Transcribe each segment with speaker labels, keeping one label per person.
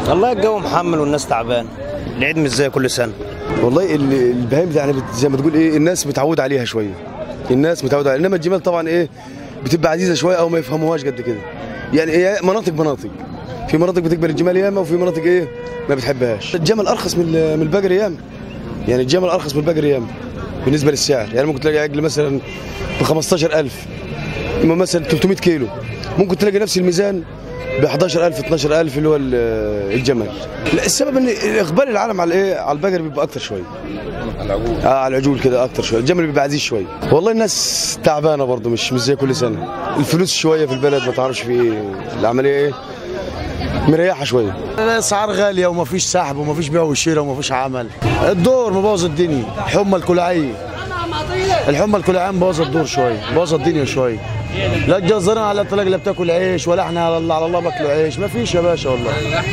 Speaker 1: والله الجو محمل والناس تعبان العيد مش زي كل سنه
Speaker 2: والله ال- البهايم دي يعني بت- زي ما تقول ايه الناس متعوده عليها شويه الناس متعوده عليها انما الجمال طبعا ايه بتبقى عزيزه شويه او ما يفهموهاش قد كده يعني هي مناطق مناطق في مناطق بتقبل الجمال ياما وفي مناطق ايه ما بتحبهاش الجمل ارخص من ال- من البقر ياما يعني الجمل ارخص من البقر ياما بالنسبه للسعر يعني ممكن تلاقي عجل مثلا ب 15000 اما مثلا 300 كيلو ممكن تلاقي نفس الميزان ب 11000 12000 اللي هو ال- الجمل لا السبب ان اقبال العالم على ايه على البقر بيبقى اكتر شويه اه على العجول كده اكتر شويه الجمل بيبقى عزيز شويه والله الناس تعبانه برضه مش مش زي كل سنه الفلوس شويه في البلد ما تعرفش في ايه العمليه ايه مريحه شويه
Speaker 3: الاسعار غاليه ومفيش سحب ومفيش بيع وشراء ومفيش عمل الدور مبوظ الدنيا حمى الكلاعيه الحمى الكلاعيه مبوظ الدور شويه مبوظ الدنيا شويه لا الجزارين على الطلاق لا بتاكل عيش ولا احنا على الله على الله باكلوا عيش ما فيش يا باشا والله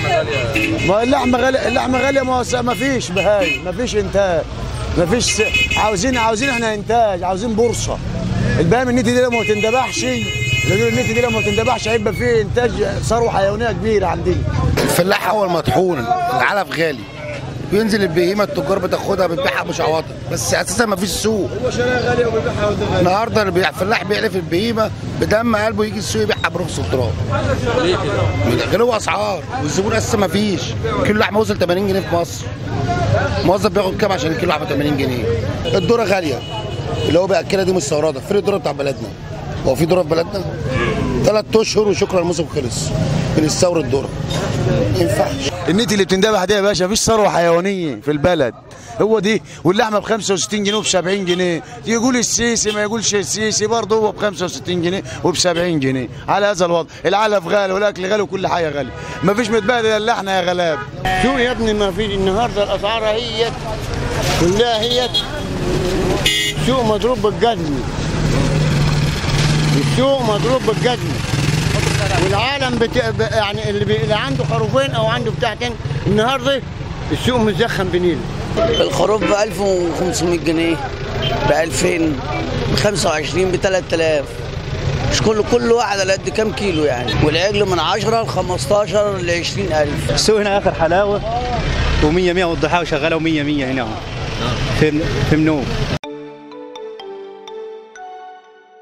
Speaker 3: ما اللحمه غاليه اللحمه غاليه ما هو- ما فيش بهاي ما فيش انتاج ما فيش س- عاوزين عاوزين احنا انتاج عاوزين بورصه البهايم النتي دي لو ما تندبحش لو النتي دي لو ما تندبحش هيبقى فيه انتاج ثروه حيوانيه كبيره عندنا
Speaker 4: الفلاح هو المطحون العلف غالي بينزل البهيمه التجار بتاخدها بتبيعها مش عواطل بس اساسا ما فيش سوق
Speaker 3: هو شرايها غاليه وبيبيعها غاليه
Speaker 4: النهارده البيع- الفلاح بيعرف البهيمه بدم قلبه يجي السوق يبيعها برخص التراب غلو اسعار والزبون اساسا ما فيش كيلو لحمه وصل 80 جنيه في مصر موظف بياخد كام عشان الكيلو لحمه 80 جنيه الذره غاليه اللي هو بياكلها دي مستورده فين الذره بتاع بلدنا هو في ذره في بلدنا ثلاث اشهر وشكرا الموسم خلص بنستورد ذره ما ينفعش
Speaker 3: النتي اللي بتندبح دي يا باشا مفيش ثروه حيوانيه في البلد هو دي واللحمه ب 65 جنيه وب 70 جنيه يقول السيسي ما يقولش السيسي برضه هو ب 65 جنيه وب 70 جنيه على هذا الوضع العلف غالي والاكل غالي وكل حاجه غالي مفيش متبادل الا احنا يا غلاب
Speaker 5: شو يا ابني ما في النهارده الاسعار هي كلها هي السوق مضروب بالجزم السوق مضروب بالجزم والعالم بت... ب- يعني اللي, بي... اللي عنده خروفين او عنده بتاعتين النهارده السوق مزخم بنيل
Speaker 6: الخروف ب 1500 جنيه ب 2000 ب 25 ب 3000 مش كل كل واحد على قد كام كيلو يعني والعجل من 10 ل 15 ل 20000
Speaker 7: السوق هنا اخر حلاوه و100 100 والضحى وشغاله و100 100 هنا في في منوب